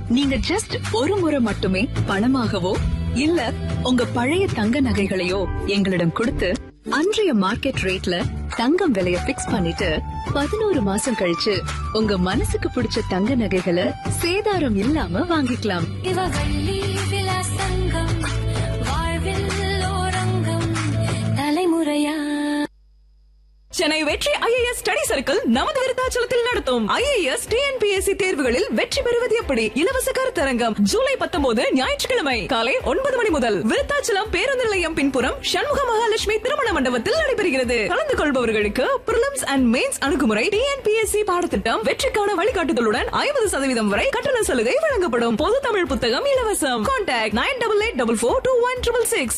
நீங்க ஜஸ்ட் ஒரு முறை மட்டுமே பணமாகவோ இல்ல உங்க பழைய தங்க நகைகளையோ எங்களிடம் கொடுத்து அன்றைய மார்க்கெட் ரேட்ல தங்கம் விலைய பிக்ஸ் பண்ணிட்டு பதினோரு மாசம் கழிச்சு உங்க மனசுக்கு பிடிச்ச தங்க நகைகளை சேதாரம் இல்லாம வாங்கிக்கலாம் இவ வள்ளி விலாசங்கம் வாழ்வில் ஓரங்கம் தலைமுறையா சென்னை வெற்றி ஐஏஎஸ் ஸ்டடி சர்க்கிள் நமது விருத்தாச்சலத்தில் நடத்தும் ஐஏஎஸ் டிஎன்பிஎஸ்சி தேர்வுகளில் வெற்றி பெறுவது எப்படி இலவச கருத்தரங்கம் ஜூலை பத்தொன்பது ஞாயிற்றுக்கிழமை காலை ஒன்பது மணி முதல் விருத்தாச்சலம் பேருந்து நிலையம் பின்புறம் சண்முக மகாலட்சுமி திருமண மண்டபத்தில் நடைபெறுகிறது கலந்து கொள்பவர்களுக்கு பிரிலிம்ஸ் அண்ட் மெயின்ஸ் அணுகுமுறை டிஎன்பிஎஸ்சி பாடத்திட்டம் வெற்றிக்கான வழிகாட்டுதலுடன் ஐம்பது சதவீதம் வரை கட்டண சலுகை வழங்கப்படும் பொது தமிழ் புத்தகம் இலவசம் contact nine double eight double four two one triple six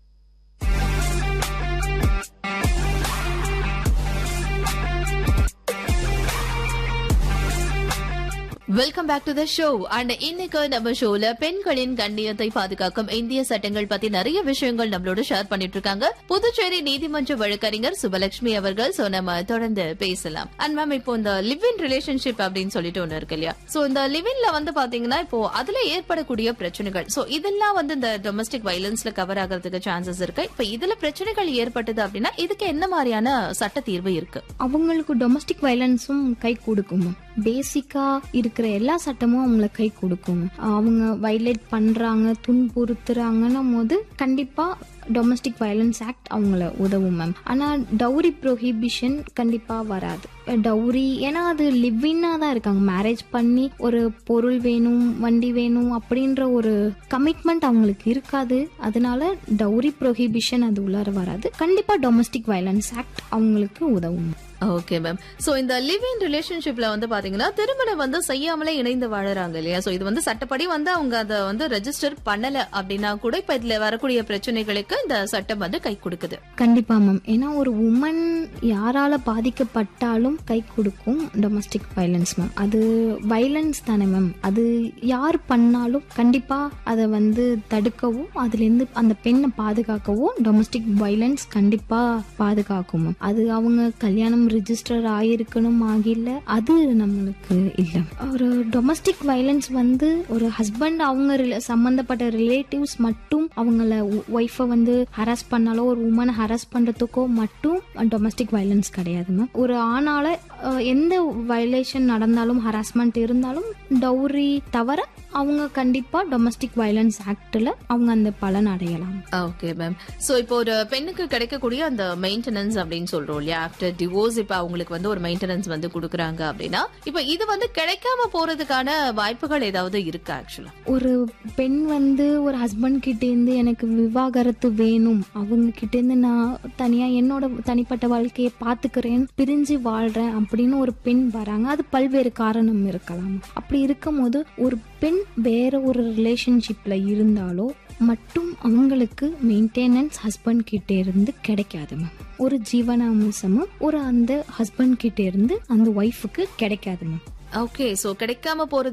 welcome back to the show and இன்னைக்கு நம்ம ஷோல பெண்களின் கண்ணியத்தை பாதுகாக்கும் இந்திய சட்டங்கள் பத்தி நிறைய விஷயங்கள் நம்மளோட ஷேர் பண்ணிட்டு இருக்காங்க புதுச்சேரி நீதிமன்ற வழக்கறிஞர் சுபலட்சுமி அவர்கள் சோ நம்ம தொடர்ந்து பேசலாம் அண்ட் மேம் இப்போ இந்த லிவ் இன் ரிலேஷன்ஷிப் அப்படின்னு சொல்லிட்டு ஒண்ணு இருக்கு இல்லையா சோ இந்த லிவ் இன்ல வந்து பாத்தீங்கன்னா இப்போ அதுல ஏற்படக்கூடிய பிரச்சனைகள் சோ இதெல்லாம் வந்து இந்த டொமஸ்டிக் வயலன்ஸ்ல கவர் ஆகிறதுக்கு சான்சஸ் இருக்கு இப்ப இதுல பிரச்சனைகள் ஏற்பட்டது அப்படின்னா இதுக்கு என்ன மாதிரியான சட்ட தீர்வு இருக்கு அவங்களுக்கு டொமஸ்டிக் வயலன்ஸும் கை கொடுக்கும் பேசிக்கா இருக்கிற எல்லா சட்டமும் அவங்கள கை கொடுக்கும் அவங்க வயலேட் பண்றாங்க துன்புறுத்துறாங்கன்னும் போது கண்டிப்பா டொமஸ்டிக் வயலன்ஸ் ஆக்ட் அவங்கள உதவும் மேம் ஆனா டவுரி ப்ரொஹிபிஷன் கண்டிப்பா வராது டவுரி ஏன்னா அது லிவ்வின்னா தான் இருக்காங்க மேரேஜ் பண்ணி ஒரு பொருள் வேணும் வண்டி வேணும் அப்படின்ற ஒரு கமிட்மெண்ட் அவங்களுக்கு இருக்காது அதனால டவுரி ப்ரொஹிபிஷன் அது உள்ளார வராது கண்டிப்பா டொமஸ்டிக் வயலன்ஸ் ஆக்ட் அவங்களுக்கு உதவும் ஓகே மேம் சோ இந்த லிவ் இன் ரிலேஷன்ஷிப்ல வந்து பாத்தீங்கன்னா திருமணம் வந்து செய்யாமலே இணைந்து வாழறாங்க இல்லையா சோ இது வந்து சட்டப்படி வந்து அவங்க அதை வந்து ரெஜிஸ்டர் பண்ணல அப்படின்னா கூட இப்ப இதுல வரக்கூடிய பிரச்சனைகளுக்கு இந்த சட்டம் வந்து கை கொடுக்குது கண்டிப்பா மேம் ஏன்னா ஒரு உமன் யாரால பாதிக்கப்பட்டாலும் கை கொடுக்கும் டொமஸ்டிக் வயலன்ஸ் மேம் அது வயலன்ஸ் தானே மேம் அது யார் பண்ணாலும் கண்டிப்பா அதை வந்து தடுக்கவும் அதுல இருந்து அந்த பெண்ணை பாதுகாக்கவும் டொமஸ்டிக் வயலன்ஸ் கண்டிப்பா பாதுகாக்கும் மேம் அது அவங்க கல்யாணம் ரிஜிஸ்டர் ஆயிருக்கணும் ஆகில அது நம்மளுக்கு இல்ல ஒரு டொமஸ்டிக் வயலன்ஸ் வந்து ஒரு ஹஸ்பண்ட் அவங்க rela- சம்பந்தப்பட்ட ரிலேட்டிவ்ஸ் மட்டும் அவங்கள ஒய்ஃபை வந்து ஹராஸ் பண்ணாலோ ஒரு உமனை ஹராஸ் பண்றதுக்கோ மட்டும் டொமஸ்டிக் வயலன்ஸ் கிடையாது மேம் ஒரு ஆணால அஹ், எந்த வயலேஷன் நடந்தாலும் ஹராஸ்மெண்ட் இருந்தாலும் டவுரி தவிர அவங்க கண்டிப்பா டொமஸ்டிக் வயலன்ஸ் ஆக்ட்ல அவங்க அந்த பலன் அடையலாம் ஓகே மேம் சோ இப்போ ஒரு பெண்ணுக்கு கிடைக்கக்கூடிய அந்த மெயின்டெனன்ஸ் அப்படின்னு சொல்றோம் இல்லையா ஆஃப்டர் டிவோர்ஸ் இப்ப அவங்களுக்கு வந்து ஒரு மெயின்டெனன்ஸ் வந்து கொடுக்குறாங்க அப்படின்னா இப்ப இது வந்து கிடைக்காம போறதுக்கான வாய்ப்புகள் ஏதாவது இருக்கு ஆக்சுவலா ஒரு பெண் வந்து ஒரு ஹஸ்பண்ட் கிட்ட இருந்து எனக்கு விவாகரத்து வேணும் அவங்க கிட்ட இருந்து நான் தனியா என்னோட தனிப்பட்ட வாழ்க்கையை பாத்துக்கிறேன் பிரிஞ்சு வாழ்றேன் அப்படின்னு ஒரு பெண் வராங்க அது பல்வேறு காரணம் இருக்கலாம் அப்படி இருக்கும்போது ஒரு பெண் வேற ஒரு ரிலேஷன்ஷிப்ல இருந்தாலோ மட்டும் அவங்களுக்கு மெயின்டெனன்ஸ் ஹஸ்பண்ட் கிட்ட இருந்து கிடைக்காது மேம் ஒரு ஜீவனாம்சமும் ஒரு அந்த ஹஸ்பண்ட் கிட்ட இருந்து அந்த ஒய்ஃபுக்கு கிடைக்காது மேம் ஓகே சோ கிடைக்காம போறது